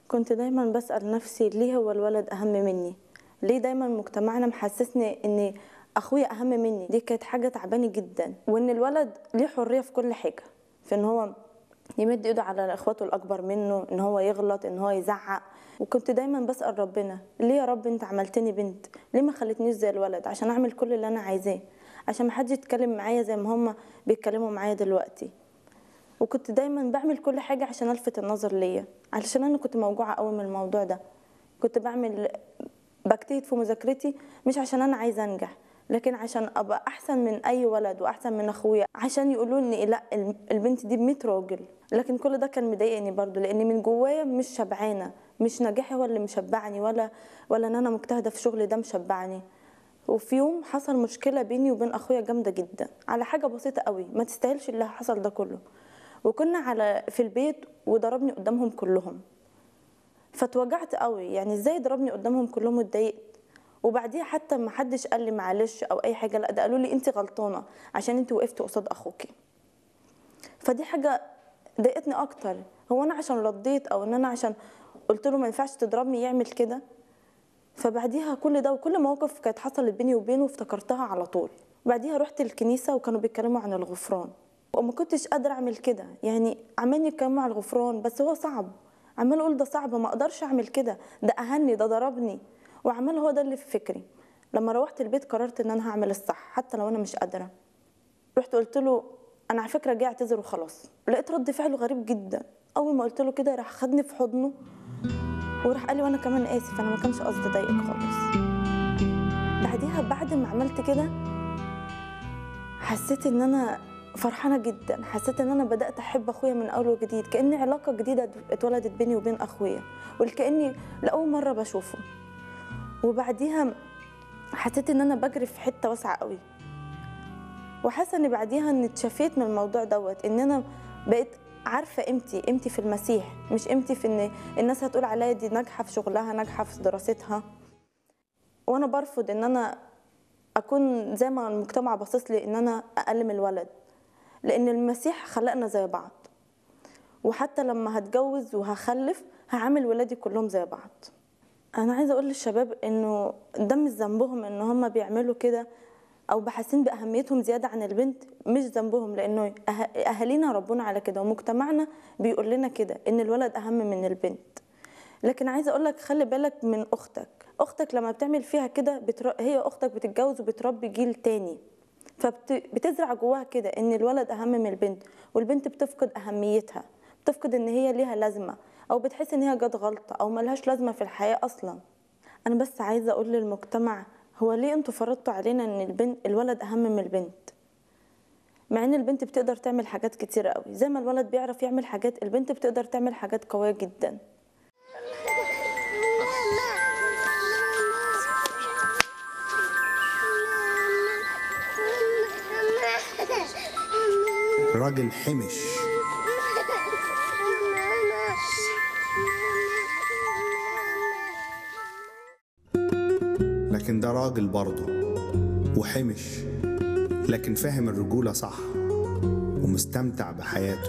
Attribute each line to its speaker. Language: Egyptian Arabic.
Speaker 1: كنت دايما بسأل نفسي ليه هو الولد أهم مني ليه دايما مجتمعنا محسسني ان اخويا اهم مني دي كانت حاجه تعباني جدا وان الولد ليه حريه في كل حاجه في ان هو يمد ايده على اخواته الاكبر منه ان هو يغلط ان هو يزعق وكنت دايما بسال ربنا ليه يا رب انت عملتني بنت ليه ما خلتنيش زي الولد عشان اعمل كل اللي انا عايزاه عشان ما حدش يتكلم معايا زي ما هم بيتكلموا معايا دلوقتي وكنت دايما بعمل كل حاجه عشان الفت النظر ليا علشان انا كنت موجوعه قوي من الموضوع ده كنت بعمل بجتهد في مذاكرتي مش عشان انا عايزه انجح لكن عشان ابقى احسن من اي ولد واحسن من اخويا عشان يقولوا لي لا البنت دي ب 100 راجل لكن كل ده كان مضايقني برضو لان من جوايا مش شبعانه مش نجاحي هو اللي مشبعني ولا ولا ان انا مجتهده في شغلي ده مشبعني وفي يوم حصل مشكله بيني وبين اخويا جامده جدا على حاجه بسيطه قوي ما تستاهلش اللي حصل ده كله وكنا على في البيت وضربني قدامهم كلهم فاتوجعت قوي يعني ازاي ضربني قدامهم كلهم واتضايقت وبعديها حتى ما حدش قال لي معلش او اي حاجه لا ده قالوا لي انت غلطانه عشان انت وقفتي قصاد اخوكي فدي حاجه ضايقتني اكتر هو انا عشان رديت او ان انا عشان قلت له ما ينفعش تضربني يعمل كده فبعديها كل ده وكل مواقف كانت حصلت بيني وبينه افتكرتها على طول بعديها رحت الكنيسه وكانوا بيتكلموا عن الغفران وما كنتش قادره اعمل كده يعني عمالين يتكلموا عن الغفران بس هو صعب عمال اقول ده صعب ما اقدرش اعمل كده ده اهني ده ضربني وعمال هو ده اللي في فكري لما روحت البيت قررت ان انا هعمل الصح حتى لو انا مش قادره رحت قلت له انا على فكره جاي اعتذر وخلاص لقيت رد فعله غريب جدا اول ما قلت له كده راح خدني في حضنه وراح قال لي وانا كمان اسف انا ما كانش قصدي اضايقك خالص بعديها بعد ما عملت كده حسيت ان انا فرحانه جدا حسيت ان انا بدات احب اخويا من اول وجديد كاني علاقه جديده اتولدت بيني وبين اخويا وكاني لاول مره بشوفه وبعديها حسيت ان انا بجري في حته واسعه قوي وحاسه ان بعديها ان اتشفيت من الموضوع دوت ان انا بقيت عارفه قيمتي قيمتي في المسيح مش قيمتي في ان الناس هتقول عليا دي ناجحه في شغلها ناجحه في دراستها وانا برفض ان انا اكون زي ما المجتمع باصص لي ان انا اقل من الولد لان المسيح خلقنا زي بعض وحتى لما هتجوز وهخلف هعامل ولادي كلهم زي بعض انا عايزه اقول للشباب انه ده مش ذنبهم ان هم بيعملوا كده او بحاسين باهميتهم زياده عن البنت مش ذنبهم لانه اهالينا ربونا على كده ومجتمعنا بيقول لنا كده ان الولد اهم من البنت لكن عايزه اقول لك خلي بالك من اختك اختك لما بتعمل فيها كده بتر... هي اختك بتتجوز وبتربي جيل تاني فبتزرع جواها كده ان الولد اهم من البنت والبنت بتفقد اهميتها بتفقد ان هي ليها لازمه او بتحس ان هي جت غلطه او ملهاش لازمه في الحياه اصلا انا بس عايزه اقول للمجتمع هو ليه انتوا فرضتوا علينا ان البنت الولد اهم من البنت مع ان البنت بتقدر تعمل حاجات كتيرة قوي زي ما الولد بيعرف يعمل حاجات البنت بتقدر تعمل حاجات قوية جدا
Speaker 2: راجل حمش لكن ده راجل برضه وحمش لكن فاهم الرجولة صح ومستمتع بحياته